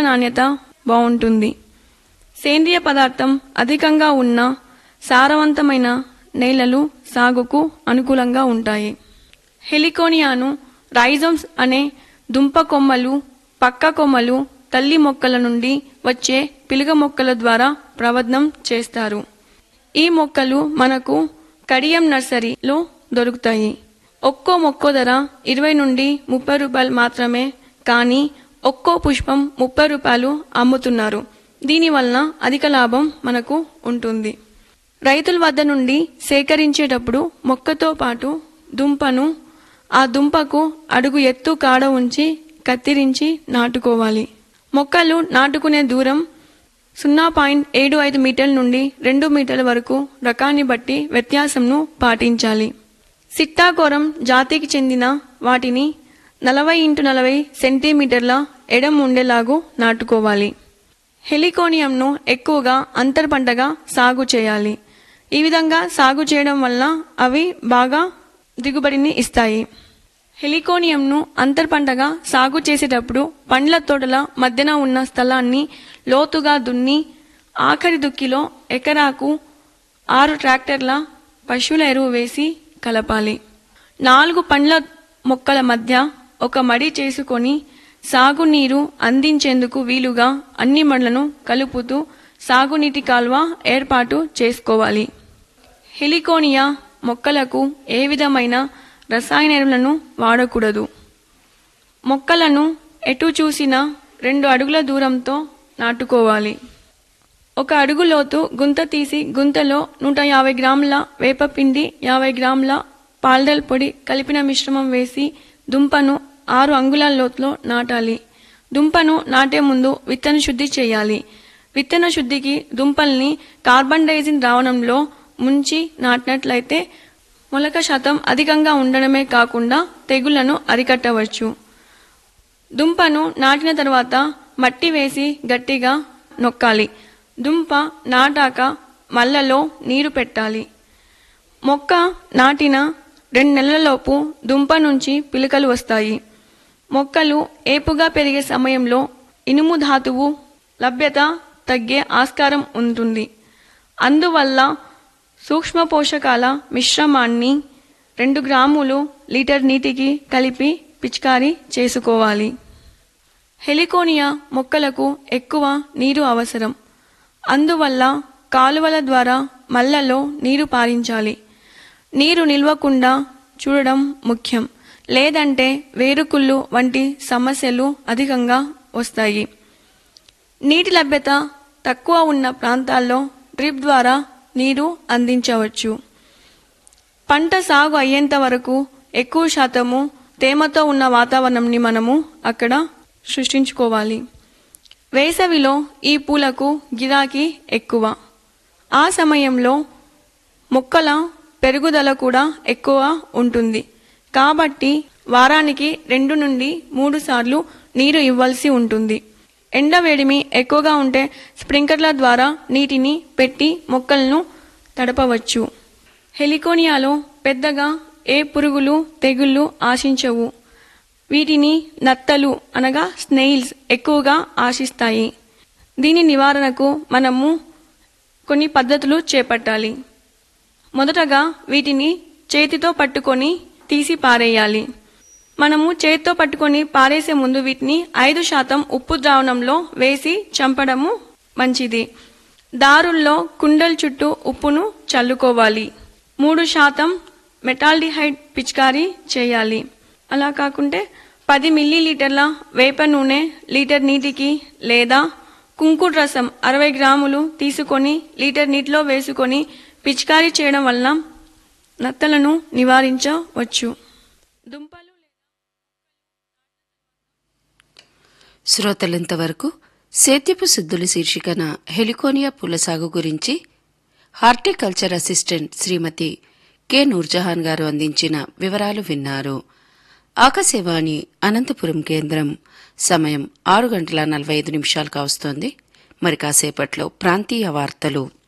నాణ్యత బాగుంటుంది సేంద్రియ పదార్థం అధికంగా ఉన్న సారవంతమైన నేలలు సాగుకు అనుకూలంగా ఉంటాయి హెలికోనియాను రైజోమ్స్ అనే దుంప కొమ్మలు పక్క కొమ్మలు తల్లి మొక్కల నుండి వచ్చే పిలుగ మొక్కల ద్వారా ప్రవద్ధం చేస్తారు ఈ మొక్కలు మనకు కడియం నర్సరీలో దొరుకుతాయి ఒక్కో మొక్క ధర ఇరవై నుండి ముప్పై రూపాయలు మాత్రమే కానీ ఒక్కో పుష్పం ముప్పై రూపాయలు అమ్ముతున్నారు దీనివలన అధిక లాభం మనకు ఉంటుంది రైతుల వద్ద నుండి సేకరించేటప్పుడు మొక్కతో పాటు దుంపను ఆ దుంపకు అడుగు ఎత్తు కాడ ఉంచి కత్తిరించి నాటుకోవాలి మొక్కలు నాటుకునే దూరం సున్నా పాయింట్ ఏడు ఐదు మీటర్ల నుండి రెండు మీటర్ల వరకు రకాన్ని బట్టి వ్యత్యాసంను పాటించాలి సిట్టాకోరం జాతికి చెందిన వాటిని నలభై ఇంటూ నలభై సెంటీమీటర్ల ఎడం ఉండేలాగు నాటుకోవాలి హెలికోనియంను ఎక్కువగా అంతర్ పంటగా సాగు చేయాలి ఈ విధంగా సాగు చేయడం వల్ల అవి బాగా దిగుబడిని ఇస్తాయి హెలికోనియంను అంతర్ పంటగా సాగు చేసేటప్పుడు పండ్ల తోటల మధ్యన ఉన్న స్థలాన్ని లోతుగా దున్ని ఆఖరి దుక్కిలో ఎకరాకు ఆరు ట్రాక్టర్ల పశువుల ఎరువు వేసి కలపాలి నాలుగు పండ్ల మొక్కల మధ్య ఒక మడి చేసుకొని సాగునీరు అందించేందుకు వీలుగా అన్ని మడులను కలుపుతూ సాగునీటి కాల్వ ఏర్పాటు చేసుకోవాలి హెలికోనియా మొక్కలకు ఏ విధమైన రసాయన ఎరువులను వాడకూడదు మొక్కలను ఎటు చూసినా రెండు అడుగుల దూరంతో నాటుకోవాలి ఒక అడుగు లోతు గుంత తీసి గుంతలో నూట యాభై గ్రాముల వేపపిండి యాభై గ్రాముల పాల్డల్ పొడి కలిపిన మిశ్రమం వేసి దుంపను ఆరు అంగుళాల లోతులో నాటాలి దుంపను నాటే ముందు విత్తన శుద్ధి చేయాలి విత్తన శుద్ధికి దుంపల్ని కార్బన్ డైజిన్ ద్రావణంలో ముంచి నాటినట్లయితే మొలక శాతం అధికంగా ఉండడమే కాకుండా తెగుళ్లను అరికట్టవచ్చు దుంపను నాటిన తర్వాత మట్టి వేసి గట్టిగా నొక్కాలి దుంప నాటాక మల్లలో నీరు పెట్టాలి మొక్క నాటిన రెండు నెలలలోపు దుంప నుంచి పిలకలు వస్తాయి మొక్కలు ఏపుగా పెరిగే సమయంలో ఇనుము ధాతువు లభ్యత తగ్గే ఆస్కారం ఉంటుంది అందువల్ల సూక్ష్మ పోషకాల మిశ్రమాన్ని రెండు గ్రాములు లీటర్ నీటికి కలిపి పిచికారీ చేసుకోవాలి హెలికోనియా మొక్కలకు ఎక్కువ నీరు అవసరం అందువల్ల కాలువల ద్వారా మల్లలో నీరు పారించాలి నీరు నిల్వకుండా చూడడం ముఖ్యం లేదంటే వేరుకుళ్ళు వంటి సమస్యలు అధికంగా వస్తాయి నీటి లభ్యత తక్కువ ఉన్న ప్రాంతాల్లో డ్రిప్ ద్వారా నీరు అందించవచ్చు పంట సాగు అయ్యేంత వరకు ఎక్కువ శాతము తేమతో ఉన్న వాతావరణంని మనము అక్కడ సృష్టించుకోవాలి వేసవిలో ఈ పూలకు గిరాకీ ఎక్కువ ఆ సమయంలో మొక్కల పెరుగుదల కూడా ఎక్కువ ఉంటుంది కాబట్టి వారానికి రెండు నుండి మూడు సార్లు నీరు ఇవ్వాల్సి ఉంటుంది ఎండ వేడిమి ఎక్కువగా ఉంటే స్ప్రింక్లర్ల ద్వారా నీటిని పెట్టి మొక్కలను తడపవచ్చు హెలికోనియాలో పెద్దగా ఏ పురుగులు తెగుళ్ళు ఆశించవు వీటిని నత్తలు అనగా స్నేయిల్స్ ఎక్కువగా ఆశిస్తాయి దీని నివారణకు మనము కొన్ని పద్ధతులు చేపట్టాలి మొదటగా వీటిని చేతితో పట్టుకొని తీసి పారేయాలి మనము చేతితో పట్టుకొని పారేసే ముందు వీటిని ఐదు శాతం ఉప్పు ద్రావణంలో వేసి చంపడము మంచిది దారుల్లో కుండల చుట్టూ ఉప్పును చల్లుకోవాలి మూడు శాతం మెటాల్డిహైడ్ పిచికారీ చేయాలి అలా కాకుంటే పది మిల్లీ లీటర్ల వేప నూనె లీటర్ నీటికి లేదా కుంకుడు రసం అరవై గ్రాములు తీసుకొని లీటర్ నీటిలో వేసుకొని పిచికారీ చేయడం వలన నత్తలను నివారించవచ్చు దుంపలు శ్రోతలింతవరకు సేద్యపు సిద్ధులు శీర్షికన హెలికోనియా పూల సాగు గురించి horticulture assistant Shrimati K Noorjahan garu అందించిన వివరాలు విన్నారు ఆకాశవాణి అనంతపురం కేంద్రం సమయం ఆరు గంటల నలభై ఐదు నిమిషాలు కావస్తోంది మరి కాసేపట్లో ప్రాంతీయ వార్తలు